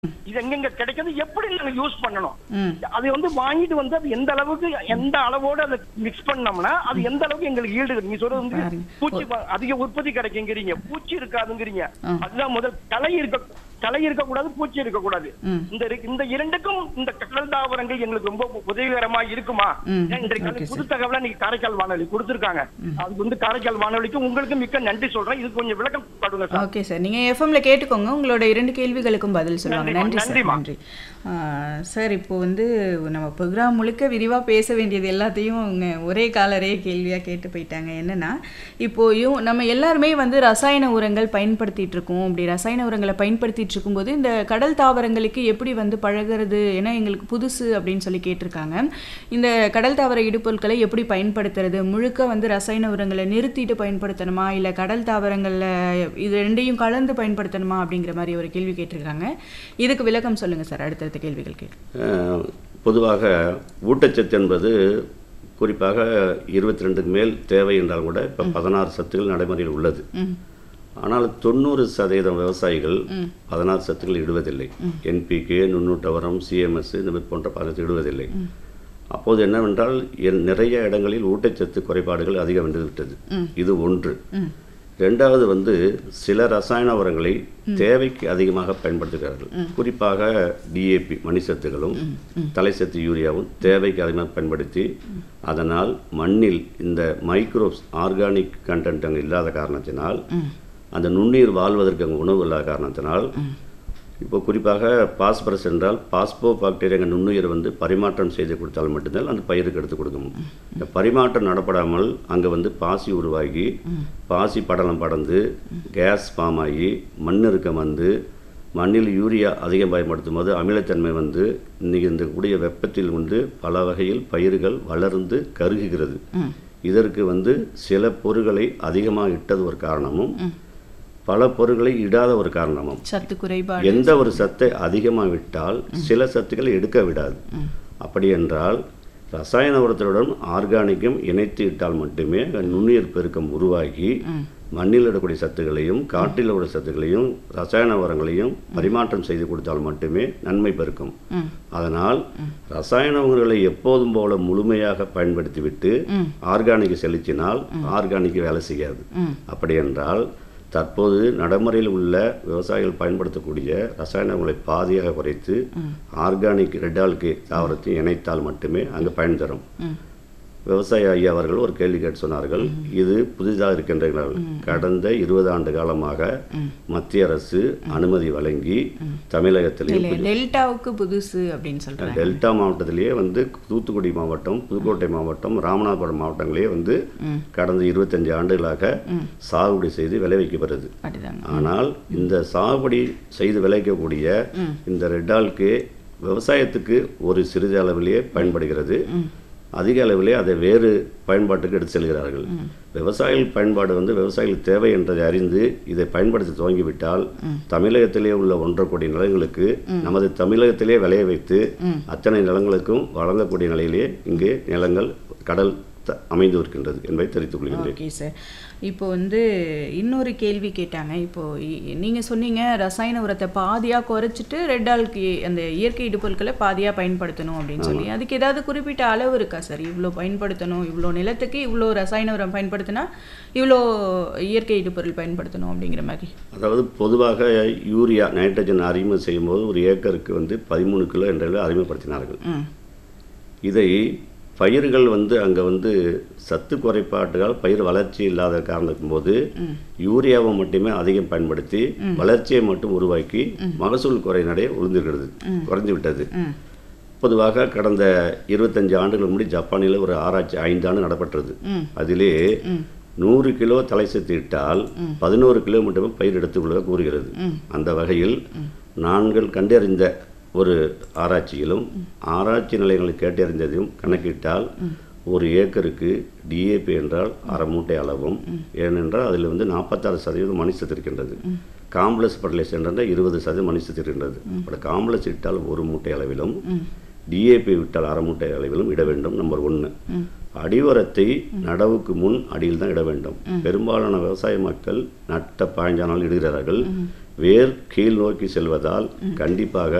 இது எங்கெங்க கிடைக்குது எப்படி நாங்க யூஸ் பண்ணணும் ம் அது வந்து வாங்கிட்டு வந்து அது எந்த அளவுக்கு எந்த அளவோட அதை மிக்ஸ் பண்ணோம்னா அது எந்த அளவுக்கு எங்களுக்கு ஈடு நீங்க சொல்றது வந்து பாருங்க. பூச்சி ப- அதிக உற்பத்தி கிடைக்குங்கிறீங்க பூச்சி இருக்காதுங்கிறீங்க ஆ. அதுதான் முதல் களை இருக்க களை இருக்கக்கூடாது பூச்சி இருக்கக்கூடாது ம். இந்த இரு- இந்த இரண்டுக்கும் இந்த கடல் தாவரங்கள் எங்களுக்கு ரொம்ப உதவிகரமா இருக்குமா ம். ஏன் இன்றைக்கு Okay, வந்து புது தகவலா நீங்க காரைக்கால் வானொலி கொடுத்திருக்காங்க அதுக்கு வந்து காரைக்கால் வானொலிக்கு உங்களுக்கு மிக்க நன்றி சொல்றேன் இது கொஞ்சம் விளக்கம் காட்டுங்க சார் ஓகே சார் நீங்கள் எஃப்எம்ல கேட்டுக்கோங்க உங்களோட இரண்டு கேள்விகளுக்கும் பதில் சொல்லுவாங்க நன்றிம்மா, நன்றி சார் நன்றிம்மா. நன்றி ஆ, சார் இப்போ வந்து நம்ம ப்ரோக்ராம் முழுக்க விரிவாக பேச வேண்டியது எல்லாத்தையும் அவங்க ஒரே காலரே கேள்வியாக கேட்டு போயிட்டாங்க என்னன்னா இப்போ இவங்க- நம்ம எல்லாருமே வந்து ரசாயன உரங்கள் பயன்படுத்திட்டு இருக்கோம் அப்படி ரசாயன உரங்களை பயன்படுத்திட்டு இருக்கும்போது இந்த கடல் தாவரங்களுக்கு எப்படி வந்து பழகுறது ஏன்னா எங்களுக்கு புதுசு அப்படின்னு சொல்லி கேட்டிருக்காங்க இந்த கடல் தாவர இடுபொருட்களை எப்படி பயன்படுத்துறது முழுக்க வந்து ரசாயன உரங்களை நிறுத்திட்டு பயன்படுத்தணுமா இல்லை கடல் தாவரங்களில் இது ரெண்டையும் கலந்து பயன்படுத்தணுமா அப்படிங்கிற மாதிரி ஒரு கேள்வி கேட்டிருக்காங்க இதுக்கு விளக்கம் சொல்லுங்க சார் அடுத்தடுத்த கேள்விகள் கேட்டு அஹ், பொதுவாக ஊட்டச்சத்து என்பது குறிப்பாக இருபத்தி ரெண்டுக்கு மேல் தேவை என்றால் கூட இப்போ பதினாறு சத்துகள் நடைமுறையில் உள்ளது ம் ஆனால் தொண்ணூறு சதவீதம் விவசாயிகள் பதினாறு சத்துக்கள் இடுவதில்லை என்பிகே நுண்ணூட்ட உரம் சிஎம்எஸ் இந்த மாதிரி போன்ற பதத்தை இடுவதில்லை அப்போது என்னவென்றால் என் நிறைய இடங்களில் ஊட்டச்சத்து குறைபாடுகள் அதிகம் வந்து விட்டது இது ஒன்று ரெண்டாவது வந்து சில ரசாயன உரங்களை தேவைக்கு அதிகமாக பயன்படுத்துகிறார்கள் குறிப்பாக டிஏபி மணிசத்துகளும் தலைசத்து யூரியாவும் தேவைக்கு அதிகமாக பயன்படுத்தி அதனால் மண்ணில் இந்த மைக்ரோப்ஸ் ஆர்கானிக் கண்டென்ட் அங்கே இல்லாத காரணத்தினால் அந்த நுண்ணுயிர் வாழ்வதற்கு அங்கே உணவு இல்லாத காரணத்தினால் இப்போ குறிப்பாக பாஸ்பரஸ் என்றால் பாஸ்போ பாக்டீரியா நுண்ணுயிர் வந்து பரிமாற்றம் செய்து கொடுத்தால் மட்டும்தான் அந்த பயிருக்கு எடுத்து கொடுக்கும் இந்த பரிமாற்றம் நடப்படாமல் அங்கே வந்து பாசி உருவாகி பாசி படலம் படர்ந்து கேஸ் ஃபார்ம் ஆகி மண் இறுக்கம் வந்து மண்ணில் யூரியா அதிகம் பயன்படுத்தும் போது அமிலத்தன்மை வந்து இன்னைக்கு இந்த கூடிய வெப்பத்தில் வந்து பல வகையில் பயிர்கள் வளர்ந்து கருகுகிறது இதற்கு வந்து சில பொருட்களை அதிகமாக இட்டது ஒரு காரணமும் பல பொருட்களை இடாத ஒரு காரணமும் சத்து குறைபாடு எந்த ஒரு சத்தை அதிகமாக விட்டால் சில சத்துக்களை எடுக்க விடாது அப்படி என்றால் ரசாயன உரத்துடன் ஆர்கானிக்கும் இணைத்து இட்டால் மட்டுமே அங்க நுண்ணுயிர் பெருக்கம் உருவாகி மண்ணில் இடக்கூடிய சத்துக்களையும் காற்றில் உள்ள சத்துக்களையும் ரசாயன உரங்களையும் பரிமாற்றம் செய்து கொடுத்தால் மட்டுமே நன்மை பெருக்கும் அதனால் ரசாயன உரங்களை எப்போதும் போல முழுமையாக பயன்படுத்திவிட்டு ஆர்கானிக் செலுத்தினால் ஆர்கானிக் வேலை செய்யாது அப்படி என்றால் தற்போது நடைமுறையில் உள்ள விவசாயிகள் பயன்படுத்தக்கூடிய ரசாயன உரங்களை பாதியாக குறைத்து ஆர்கானிக் ரெட்டால்கே தாவரத்தை இணைத்தால் மட்டுமே அங்கு பயன் தரும் விவசாய ஐயா அவர்கள் ஒரு கேள்வி கேட்டு சொன்னார்கள் இது புதிதாக இருக்கின்றனர் கடந்த இருபது ஆண்டு காலமாக மத்திய அரசு அனுமதி வழங்கி தமிழகத்திலே இல்லை டெல்டாவுக்கு புதுசு அப்படின்னு சொல்றாங்க டெல்டா மாவட்டத்திலேயே வந்து தூத்துக்குடி மாவட்டம் புதுக்கோட்டை மாவட்டம் ராமநாதபுரம் மாவட்டங்களே வந்து கடந்த இருபத்தஞ்சு ஆண்டுகளாக சாகுபடி செய்து விளைவிக்கப்படுது அப்படிதாங்க ஆனால் இந்த சாகுபடி செய்து விளைவிக்கக்கூடிய இந்த ரெட்டால்க்கு விவசாயத்துக்கு ஒரு சிறிது அளவிலேயே பயன்படுகிறது அதிக அளவிலே அதை வேறு பயன்பாட்டுக்கு எடுத்து செல்கிறார்கள் விவசாயிகள் பயன்பாடு வந்து விவசாயிகள் தேவை என்றதை அறிந்து இதை பயன்படுத்த துவங்கிவிட்டால் தமிழகத்திலே உள்ள ஒன்றரை கோடி நிலங்களுக்கு நமது தமிழகத்திலே விளைய வைத்து அத்தனை நிலங்களுக்கும் வழங்கக்கூடிய நிலையிலே இங்கே நிலங்கள் கடல் த- அமைந்து இருக்கின்றது என்பதை தெரிவித்துக் கொள்கின்றேன் ஓகே சார் இப்போ வந்து இன்னொரு கேள்வி கேட்டாங்க இப்போ இ- நீங்க சொன்னீங்க ரசாயன உரத்தை பாதியா குறைச்சிட்டு ரெட் ஆல்கி அந்த இயற்கை இடுபொருட்களை பாதியா பயன்படுத்தணும் அப்படின்னு சொல்லி அதுக்கு ஏதாவது குறிப்பிட்ட அளவு இருக்கா சார் இவ்வளோ பயன்படுத்தணும் இவ்வளோ நிலத்துக்கு இவ்வளோ ரசாயன உரம் பயன்படுத்தினா இவ்வளோ இயற்கை இடுபொருள் பயன்படுத்தணும் அப்படிங்கிற மாதிரி அதாவது பொதுவாக யூரியா நைட்ரஜன் அறிமுகம் செய்யும்போது ஒரு ஏக்கருக்கு வந்து பதிமூணு கிலோ என்ற அளவில் அறிமுகப்படுத்தினார்கள் ம் இதை பயிர்கள் வந்து அங்கே வந்து சத்து குறைபாட்டுகள் பயிர் வளர்ச்சி இல்லாத காரணத்தின் போது யூரியாவை மட்டுமே அதிகம் பயன்படுத்தி வளர்ச்சியை மட்டும் உருவாக்கி மகசூல் குறை நடை உளுந்திருக்கிறது குறைந்து விட்டது ம் பொதுவாக கடந்த இருபத்தஞ்சு ஆண்டுகள் முன்னாடி ஜப்பானில் ஒரு ஆராய்ச்சி ஐந்து ஆண்டு நடைபெற்றது ம். அதிலே நூறு கிலோ தலை சத்து இட்டால் பதினோரு கிலோ மட்டுமே பயிர் எடுத்துக்கொள்ள கூறுகிறது அந்த வகையில் நாங்கள் கண்டறிந்த ஒரு ஆராய்ச்சியிலும் ஆராய்ச்சி நிலையங்களை கேட்டறிந்ததையும் கணக்கிட்டால் ஒரு ஏக்கருக்கு டிஏபி என்றால் அரை மூட்டை அளவும் ஏனென்றால் அதில் வந்து நாற்பத்தாறு சதவீதம் மணிசத்து இருக்கின்றது காம்ப்ளெக்ஸ் ஃபர்டிலைசர் என்றால் இருபது சதவீதம் மணிசத்து இருக்கின்றது அப்படி காம்ப்ளெக்ஸ் இட்டால் ஒரு மூட்டை அளவிலும் டிஏபி விட்டால் அரை மூட்டை அளவிலும் இட வேண்டும் நம்பர் ஒன்று அடிவரத்தை நடவுக்கு முன் அடியில் தான் இட வேண்டும் பெரும்பாலான விவசாய மக்கள் நட்ட பாய்ஞ்ச நாள் இடுகிறார்கள் வேர் கீழ் நோக்கி செல்வதால் கண்டிப்பாக